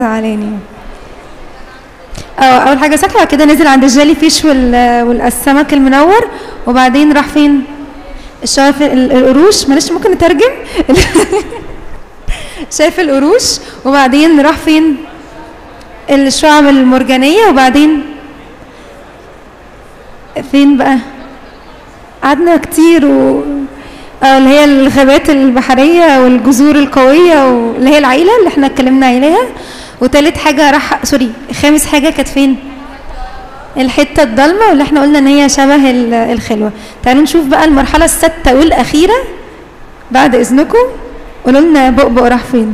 زعلاني اه اول حاجه سكر بعد كده نزل عند الجيلي فيش وال... والسمك المنور وبعدين راح فين شاف ال- القروش معلش ممكن نترجم شاف القروش وبعدين راح فين الشعب المرجانيه وبعدين فين بقى قعدنا كتير و آه، اللي هي الغابات البحرية والجذور القوية واللي هي العيلة اللي احنا اتكلمنا عليها وتالت حاجة راح سوري خامس حاجة كانت فين؟ الحتة الضلمة واللي احنا قلنا ان هي شبه ال- الخلوة تعالوا نشوف بقى المرحلة السادسة والأخيرة بعد إذنكم قولوا لنا بؤبؤ راح فين؟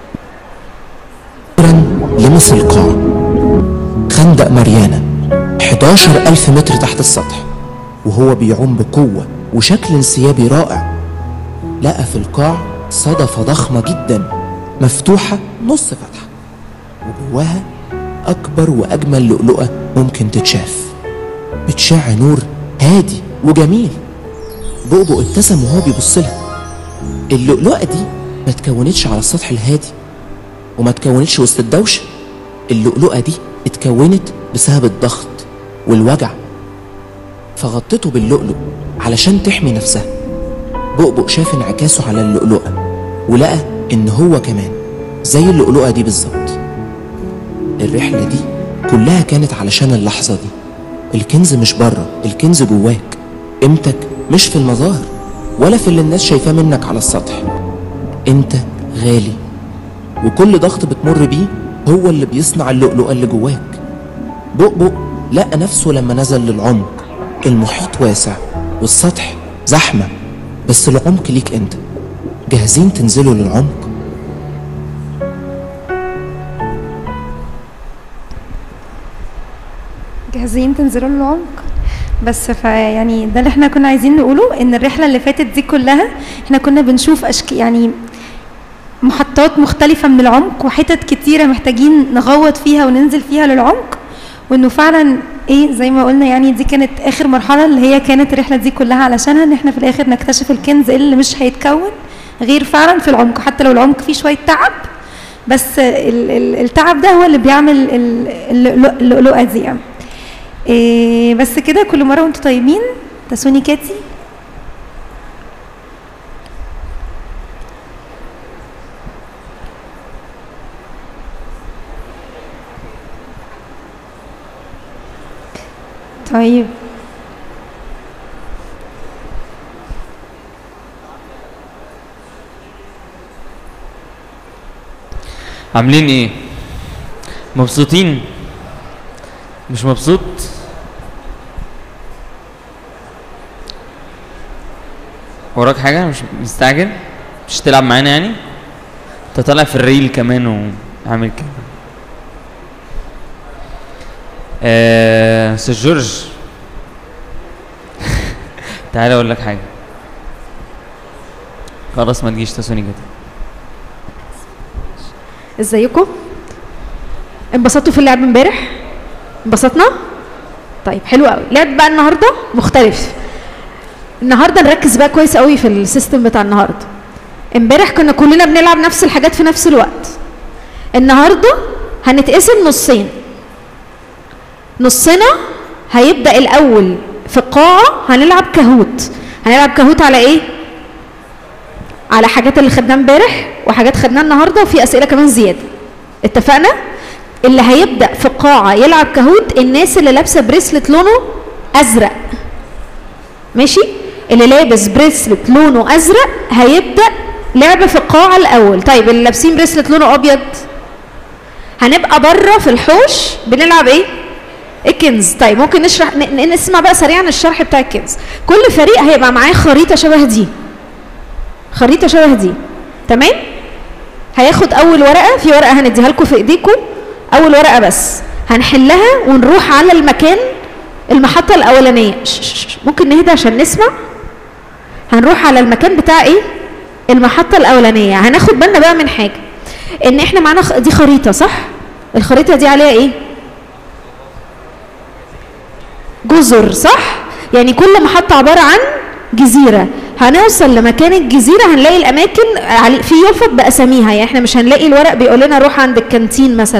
أخيراً لمس القاع خندق ماريانا 11 ألف متر تحت السطح وهو بيعوم بقوة وشكل انسيابي رائع لقى في القاع صدفة ضخمة جدا مفتوحة نص فتحة وجواها أكبر وأجمل لؤلؤة ممكن تتشاف بتشع نور هادي وجميل بؤبؤ ابتسم وهو بيبص لها اللؤلؤة دي ما تكونتش على السطح الهادي وما اتكونتش وسط الدوشة اللؤلؤة دي اتكونت بسبب الضغط والوجع فغطته باللؤلؤ علشان تحمي نفسها بؤبؤ شاف انعكاسه على اللؤلؤة ولقى ان هو كمان زي اللؤلؤة دي بالظبط الرحلة دي كلها كانت علشان اللحظة دي الكنز مش بره الكنز جواك قيمتك مش في المظاهر ولا في اللي الناس شايفاه منك على السطح انت غالي وكل ضغط بتمر بيه هو اللي بيصنع اللؤلؤة اللي جواك بؤبؤ لقى نفسه لما نزل للعمق المحيط واسع والسطح زحمة بس العمق ليك انت جاهزين تنزلوا للعمق جاهزين تنزلوا للعمق بس فيعني ده اللي احنا كنا عايزين نقوله ان الرحله اللي فاتت دي كلها احنا كنا بنشوف أشك... يعني محطات مختلفه من العمق وحتت كتيره محتاجين نغوط فيها وننزل فيها للعمق وانه فعلا ايه زي ما قلنا يعني دي كانت اخر مرحله اللي هي كانت الرحله دي كلها علشانها ان احنا في الاخر نكتشف الكنز اللي مش هيتكون غير فعلا في العمق حتى لو العمق فيه شويه تعب بس ال- ال- التعب ده هو اللي بيعمل ال- اللؤلؤ- اللؤلؤه دي يعني. إيه بس كده كل مره وانتم طيبين تسوني كاتي طيب عاملين ايه مبسوطين مش مبسوط وراك حاجة مش مستعجل مش تلعب معانا يعني انت طالع في الريل كمان وعامل كده آه استاذ جورج تعالى اقول لك حاجة خلاص ما تجيش تسوني كده ازيكم انبسطتوا في اللعب امبارح انبسطنا طيب حلو قوي لعب بقى النهارده مختلف النهارده نركز بقى كويس قوي في السيستم بتاع النهارده امبارح كنا كلنا بنلعب نفس الحاجات في نفس الوقت النهارده هنتقسم نصين نصنا هيبدا الاول في القاعه هنلعب كهوت هنلعب كهوت على ايه على حاجات اللي خدناها امبارح وحاجات خدناها النهارده وفي اسئله كمان زياده اتفقنا اللي هيبدا في القاعه يلعب كهوت الناس اللي لابسه بريسلت لونه ازرق ماشي اللي لابس بريسلت لونه ازرق هيبدا لعب في القاعه الاول طيب اللي لابسين بريسلت لونه ابيض هنبقى بره في الحوش بنلعب ايه الكنز طيب ممكن نشرح ن- ن- نسمع بقى سريعا الشرح بتاع الكنز كل فريق هيبقى معاه خريطه شبه دي خريطه شبه دي تمام هياخد اول ورقه في ورقه هنديها لكم في ايديكم اول ورقه بس هنحلها ونروح على المكان المحطه الاولانيه ش- ش- ش- ممكن نهدى عشان نسمع هنروح على المكان بتاع ايه المحطه الاولانيه هناخد بالنا بقى من حاجه ان احنا معانا خ- دي خريطه صح الخريطه دي عليها ايه جزر صح يعني كل محطه عباره عن جزيره هنوصل لمكان الجزيره هنلاقي الاماكن علي في يفط باساميها يعني احنا مش هنلاقي الورق بيقول لنا روح عند الكانتين مثلا